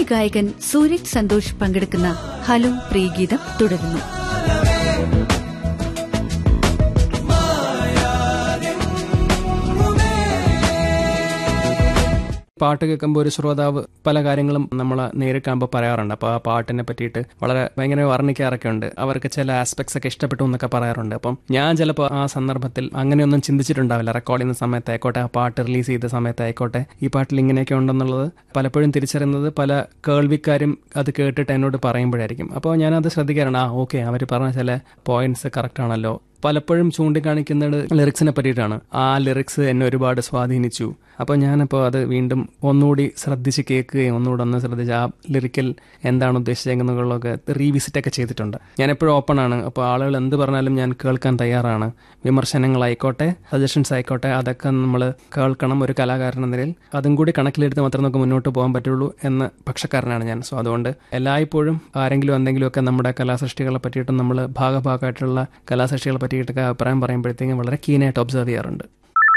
ഗായകൻ സൂരജ് സന്തോഷ് പങ്കെടുക്കുന്ന ഹലോ പ്രിയഗീതം തുടരുന്നു പാട്ട് കേൾക്കുമ്പോൾ ഒരു ശ്രോതാവ് പല കാര്യങ്ങളും നമ്മൾ നേരിൽ കാണുമ്പോൾ പറയാറുണ്ട് അപ്പോൾ ആ പാട്ടിനെ പറ്റിയിട്ട് വളരെ ഭയങ്കര വർണ്ണിക്കാറൊക്കെ ഉണ്ട് അവർക്ക് ചില ആസ്പെക്ട്സ് ഒക്കെ ഇഷ്ടപ്പെട്ടു എന്നൊക്കെ പറയാറുണ്ട് അപ്പം ഞാൻ ചിലപ്പോൾ ആ സന്ദർഭത്തിൽ അങ്ങനെയൊന്നും ചിന്തിച്ചിട്ടുണ്ടാവില്ല റെക്കോർഡ് ചെയ്യുന്ന സമയത്തായിക്കോട്ടെ ആ പാട്ട് റിലീസ് ചെയ്ത സമയത്തായിക്കോട്ടെ ഈ പാട്ടിൽ ഇങ്ങനെയൊക്കെ ഉണ്ടെന്നുള്ളത് പലപ്പോഴും തിരിച്ചറിയുന്നത് പല കേൾവിക്കാരും അത് കേട്ടിട്ട് എന്നോട് പറയുമ്പോഴായിരിക്കും അപ്പോൾ ഞാനത് ശ്രദ്ധിക്കാറുണ്ട് ആ ഓക്കെ അവർ പറഞ്ഞ ചില പോയിന്റ്സ് കറക്റ്റ് ആണല്ലോ പലപ്പോഴും ചൂണ്ടിക്കാണിക്കുന്നത് ലിറിക്സിനെ പറ്റിയിട്ടാണ് ആ ലിറിക്സ് എന്നെ ഒരുപാട് സ്വാധീനിച്ചു അപ്പോൾ ഞാനപ്പോൾ അത് വീണ്ടും ഒന്നുകൂടി ശ്രദ്ധിച്ച് കേൾക്കുകയും ഒന്നുകൂടെ ഒന്ന് ശ്രദ്ധിച്ച് ആ ലിറിക്കൽ എന്താണ് ഉദ്ദേശിച്ചതെന്നുള്ളതൊക്കെ റീവിസിറ്റ് ഒക്കെ ചെയ്തിട്ടുണ്ട് ഞാൻ എപ്പോഴും ഓപ്പൺ ആണ് അപ്പോൾ ആളുകൾ എന്ത് പറഞ്ഞാലും ഞാൻ കേൾക്കാൻ തയ്യാറാണ് വിമർശനങ്ങളായിക്കോട്ടെ സജഷൻസ് ആയിക്കോട്ടെ അതൊക്കെ നമ്മൾ കേൾക്കണം ഒരു കലാകാരൻ എന്ന നിലയിൽ അതും കൂടി കണക്കിലെടുത്ത് മാത്രമേ നമുക്ക് മുന്നോട്ട് പോകാൻ പറ്റുള്ളൂ എന്ന പക്ഷക്കാരനാണ് ഞാൻ സോ അതുകൊണ്ട് എല്ലായ്പ്പോഴും ആരെങ്കിലും എന്തെങ്കിലുമൊക്കെ നമ്മുടെ കലാസൃഷ്ടികളെ പറ്റിയിട്ടും നമ്മൾ ഭാഗഭാഗമായിട്ടുള്ള കലാസൃഷ്ടികളെ പറ്റിയിട്ടൊക്കെ അഭിപ്രായം പറയുമ്പോഴത്തേക്കും വളരെ കീനായിട്ട് ഒബ്സർവ് ചെയ്യാറുണ്ട്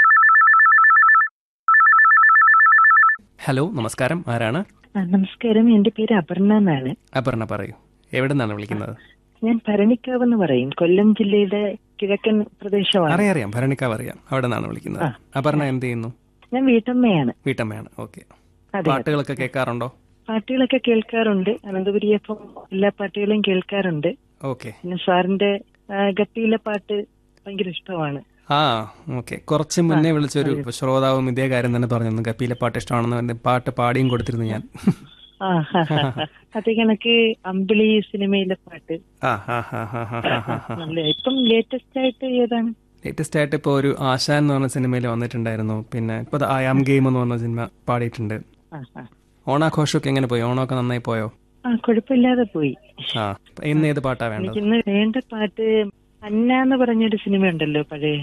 ഹലോ നമസ്കാരം ആരാണ് ആ, നമസ്കാരം എന്റെ പേര് അപർണ എന്നാണ് അപർണ പറയൂ എവിടെ നിന്നാണ് വിളിക്കുന്നത് ഞാൻ ഭരണിക്കാവ് എന്ന് പറയും കൊല്ലം ജില്ലയുടെ കിഴക്കൻ പ്രദേശമാണ് അറിയാം അറിയാം ഭരണിക്കാവ് അറിയാം അവിടെ നിന്നാണ് വിളിക്കുന്നത് അപർണ എന്ത് ചെയ്യുന്നു ഞാൻ വീട്ടമ്മയാണ് വീട്ടമ്മയാണ് ഓക്കെ അതെ പാട്ടുകളൊക്കെ കേൾക്കാറുണ്ടോ പാട്ടുകളൊക്കെ കേൾക്കാറുണ്ട് അനന്തപുരി എഫ് എല്ലാ പാട്ടുകളും കേൾക്കാറുണ്ട് ഓക്കെ പിന്നെ സാറിന്റെ ആ, ഗപ്പിയിലെ പാട്ട് ഭയങ്കര ഇഷ്ടമാണ് ആ ഓക്കെ കുറച്ച് മുന്നേ വിളിച്ചൊരു ശ്രോതാവും ഇതേ കാര്യം തന്നെ പറഞ്ഞു ഗപ്പിയിലെ പാട്ട് ഇഷ്ടമാണെന്ന് പറഞ്ഞ് പാട്ട് പാടിയും കൊടുത്തിരുന്നു ഞാൻ ആ ഹാ, ഹാ, ഹാ. അതേ കണക്ക് അമ്പിളി സിനിമയിലെ പാട്ട് ആ ഹാ ഹാ ഹാ ഹാ ഹാ ഹാ ഹാ നല്ല ഇപ്പം ലേറ്റസ്റ്റ് ആയിട്ട് ഏതാണ് ലേറ്റസ്റ്റ് ആയിട്ട് ഇപ്പോൾ ഒരു ആശാൻ എന്ന് പറഞ്ഞ സിനിമയിൽ വന്നിട്ടുണ്ടായിരുന്നു പിന്നെ ഇപ്പോൾ ഐ ആം ഗെയിം എന്ന് പറഞ്ഞ സിനിമ പാടിയിട്ടുണ്ട് ആ ആ. ഓണാഘോഷമൊക്കെ എങ്ങനെ പോയി ഓണമൊക്കെ നന്നായി പോയോ ആ കുഴപ്പമില്ലാതെ പോയി ആ ഇന്ന് ഏത് പാട്ടാ വേണ്ടത് എനിക്കിന്ന് വേണ്ട പാട്ട് അന്ന എന്ന് പറഞ്ഞൊരു സിനിമ ഉണ്ടല്ലോ പഴയ